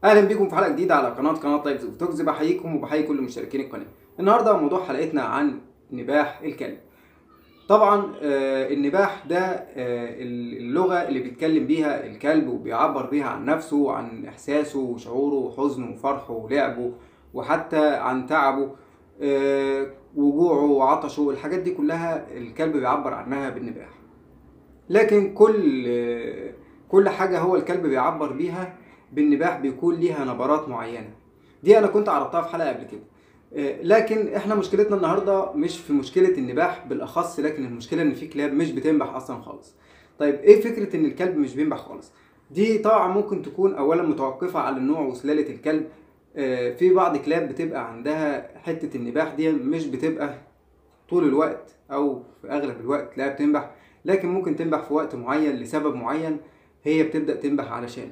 اهلا بيكم في حلقه جديده على قناه قناه لايفز وتوكس بحييكم وبحيي كل مشتركين القناه النهارده موضوع حلقتنا عن نباح الكلب طبعا آه، النباح ده آه، اللغه اللي بيتكلم بيها الكلب وبيعبر بيها عن نفسه وعن احساسه وشعوره وحزنه وفرحه ولعبه وحتى عن تعبه آه، وجوعه وعطشه الحاجات دي كلها الكلب بيعبر عنها بالنباح لكن كل آه، كل حاجه هو الكلب بيعبر بيها بالنباح بيكون ليها نبرات معينه دي انا كنت عرضتها في حلقه قبل كده آه، لكن احنا مشكلتنا النهارده مش في مشكله النباح بالاخص لكن المشكله ان في كلاب مش بتنبح اصلا خالص طيب ايه فكره ان الكلب مش بينبح خالص دي طبعا ممكن تكون اولا متوقفه على النوع وسلاله الكلب آه، في بعض كلاب بتبقى عندها حته النباح دي مش بتبقى طول الوقت او في اغلب الوقت تلاقيها بتنبح لكن ممكن تنبح في وقت معين لسبب معين هي بتبدا تنبح علشانه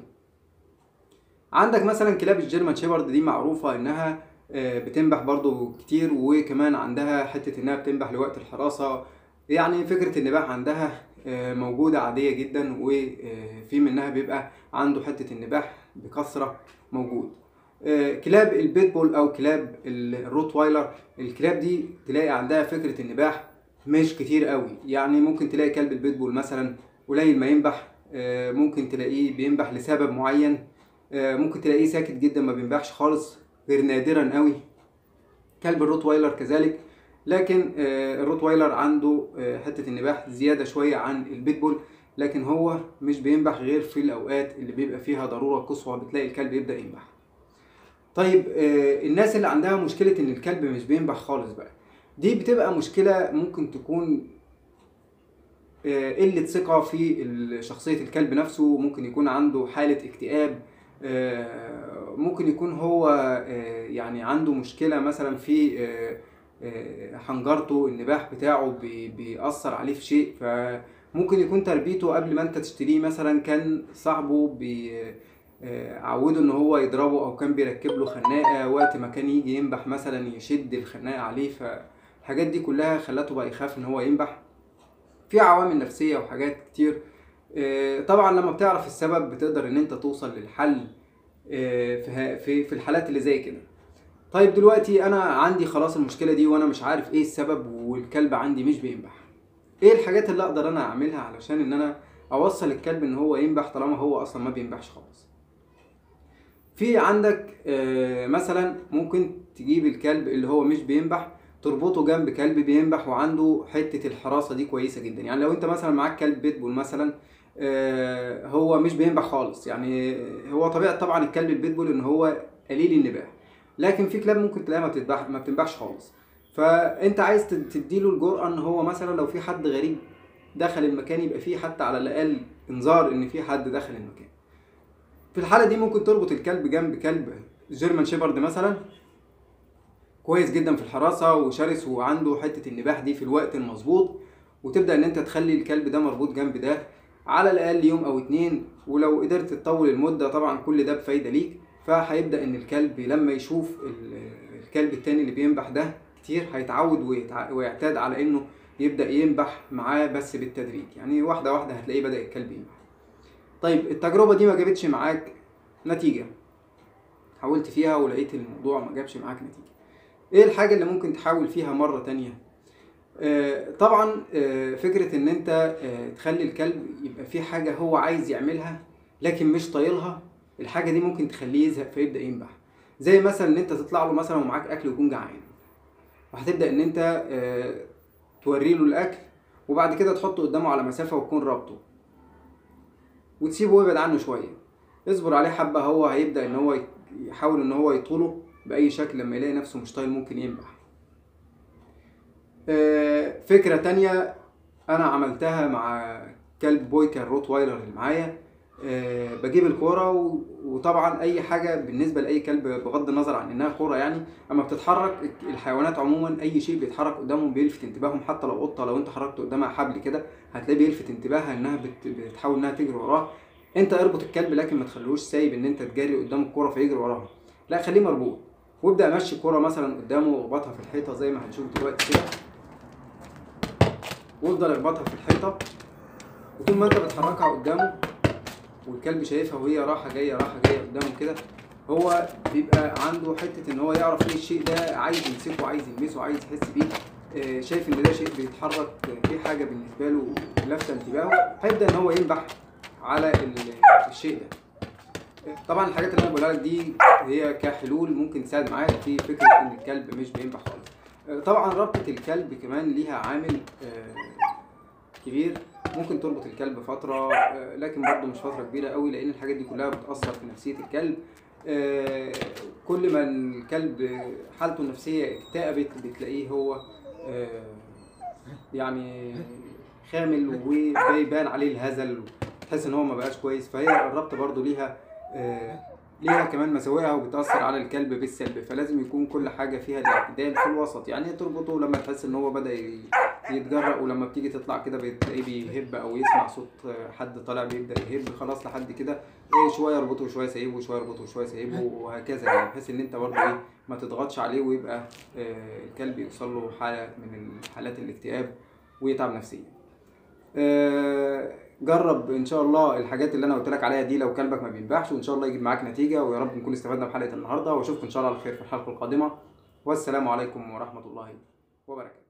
عندك مثلا كلاب الجيرمان شيبرد دي معروفة انها آه، بتنبح برضو كتير وكمان عندها حتة انها بتنبح لوقت الحراسة يعني فكرة النباح عندها آه، موجودة عادية جدا وفي منها بيبقى عنده حتة النباح بكثرة موجود آه، كلاب البيتبول او كلاب الروتوايلر الكلاب دي تلاقي عندها فكرة النباح مش كتير قوي يعني ممكن تلاقي كلب البيتبول مثلا قليل ما ينبح آه، ممكن تلاقيه بينبح لسبب معين آه، ممكن تلاقيه ساكت جدا ما بينبحش خالص غير نادرا قوي كلب الروتوايلر كذلك لكن آه، الروتوايلر عنده آه، حتة النباح زيادة شوية عن البيتبول لكن هو مش بينبح غير في الأوقات اللي بيبقى فيها ضرورة قصوى بتلاقي الكلب يبدأ ينبح طيب آه، الناس اللي عندها مشكلة إن الكلب مش بينبح خالص بقى دي بتبقى مشكلة ممكن تكون آه، قلة ثقة في ال- شخصية الكلب نفسه ممكن يكون عنده حالة اكتئاب آه، ممكن يكون هو آه، يعني عنده مشكلة مثلا في آه، آه، حنجرته النباح بتاعه بي- بيأثر عليه في شيء فممكن يكون تربيته قبل ما انت تشتريه مثلا كان صاحبه بي آه، عوده ان هو يضربه او كان بيركب له خناقة وقت ما كان يجي ينبح مثلا يشد الخناقة عليه فالحاجات دي كلها خلته بقى يخاف ان هو ينبح في عوامل نفسية وحاجات كتير آه، طبعا لما بتعرف السبب بتقدر ان انت توصل للحل آه، في ها- في في الحالات اللي زي كده طيب دلوقتي انا عندي خلاص المشكلة دي وانا مش عارف ايه السبب والكلب عندي مش بينبح ايه الحاجات اللي اقدر انا اعملها علشان ان انا اوصل الكلب ان هو ينبح طالما هو اصلا ما بينبحش خالص في عندك آه، مثلا ممكن تجيب الكلب اللي هو مش بينبح تربطه جنب كلب بينبح وعنده حتة الحراسة دي كويسة جدا يعني لو انت مثلا معاك كلب بيتبول مثلا آه، هو مش بينبح خالص يعني هو طبيعة طبعا الكلب البيتبول ان هو قليل النباح لكن في كلاب ممكن تلاقيها ما بتذبح ما بتنبحش خالص فانت عايز تد- تديله الجرأة ان هو مثلا لو في حد غريب دخل المكان يبقى فيه حتى على الاقل انذار ان في حد دخل المكان في الحالة دي ممكن تربط الكلب جنب كلب جيرمان شيبرد مثلا كويس جدا في الحراسة وشرس وعنده حتة النباح دي في الوقت المظبوط وتبدأ ان انت تخلي الكلب ده مربوط جنب ده على الاقل يوم او اتنين ولو قدرت تطول المدة طبعا كل ده بفايدة ليك فهيبدأ ان الكلب لما يشوف ال- الكلب التاني اللي بينبح ده كتير هيتعود ويتع- ويعتاد على انه يبدأ ينبح معاه بس بالتدريج يعني واحدة واحدة هتلاقيه بدأ الكلب ينبح طيب التجربة دي ما جابتش معاك نتيجة حاولت فيها ولقيت الموضوع ما جابش معاك نتيجة ايه الحاجة اللي ممكن تحاول فيها مرة تانية آه، طبعا آه، فكرة ان انت آه، تخلي الكلب يبقى في حاجة هو عايز يعملها لكن مش طايلها الحاجة دي ممكن تخليه يزهق فيبدأ ينبح زي مثلا ان انت تطلع له مثلا ومعاك اكل ويكون جعان وهتبدأ ان انت آه، توري له الاكل وبعد كده تحطه قدامه على مسافة وتكون رابطه وتسيبه يبعد عنه شوية اصبر عليه حبة هو هيبدأ ان هو يحاول ان هو يطوله بأي شكل لما يلاقي نفسه مش طايل ممكن ينبح آه، فكرة تانية أنا عملتها مع كلب بويكا الروت وايلر اللي معايا آه، بجيب الكورة و- وطبعا أي حاجة بالنسبة لأي كلب بغض النظر عن إنها كورة يعني أما بتتحرك الحيوانات عموما أي شيء بيتحرك قدامهم بيلفت انتباههم حتى لو قطة لو أنت حركت قدامها حبل كده هتلاقيه بيلفت انتباهها إنها بت- بتحاول إنها تجري وراه أنت اربط الكلب لكن ما تخلوش سايب إن أنت تجري قدام الكورة فيجري وراها لا خليه مربوط وابدأ مشي الكورة مثلا قدامه واخبطها في الحيطة زي ما هنشوف دلوقتي كده وافضل اربطها في الحيطة وطول ما انت بتحركها قدامه والكلب شايفها وهي رايحة جاية رايحة جاية قدامه كده هو بيبقى عنده حته ان هو يعرف ايه الشيء ده عايز يمسكه عايز يلمسه عايز يحس بيه آه، شايف ان ده شيء بيتحرك آه، في حاجه بالنسبه له لافته انتباهه هيبدا ان هو ينبح على ال- الشيء ده طبعا الحاجات اللي انا بقولها لك دي هي كحلول ممكن تساعد معاك في فكره ان الكلب مش بينبح خالص آه، طبعا ربطه الكلب كمان ليها عامل آه، كبير ممكن تربط الكلب فتره آه، لكن برضه مش فتره كبيره قوي لان الحاجات دي كلها بتاثر في نفسيه الكلب آه، كل ما الكلب حالته النفسيه اكتئبت بتلاقيه هو آه، يعني خامل وبيبان عليه الهزل تحس ان هو ما بقاش كويس فهي الربط برضو ليها آه، ليها كمان مساوئها وبتأثر على الكلب بالسلب فلازم يكون كل حاجة فيها الاعتدال في الوسط يعني تربطه لما تحس ان هو بدأ ي- يتجرأ ولما بتيجي تطلع كده بتلاقيه بيهب او يسمع صوت آه، حد طالع بيبدأ يهب خلاص لحد كده إيه شوية اربطه وشوية سيبه وشوية اربطه وشوية سيبه وهكذا يعني بحيث ان انت برضو ايه ما تضغطش عليه ويبقى آه، الكلب يوصل له حالة من حالات الاكتئاب ويتعب نفسيا. آه، جرب ان شاء الله الحاجات اللي انا قلت لك عليها دي لو كلبك ما بينبحش وان شاء الله يجيب معاك نتيجه ويا رب نكون استفدنا بحلقه النهارده واشوفكم ان شاء الله على خير في الحلقه القادمه والسلام عليكم ورحمه الله وبركاته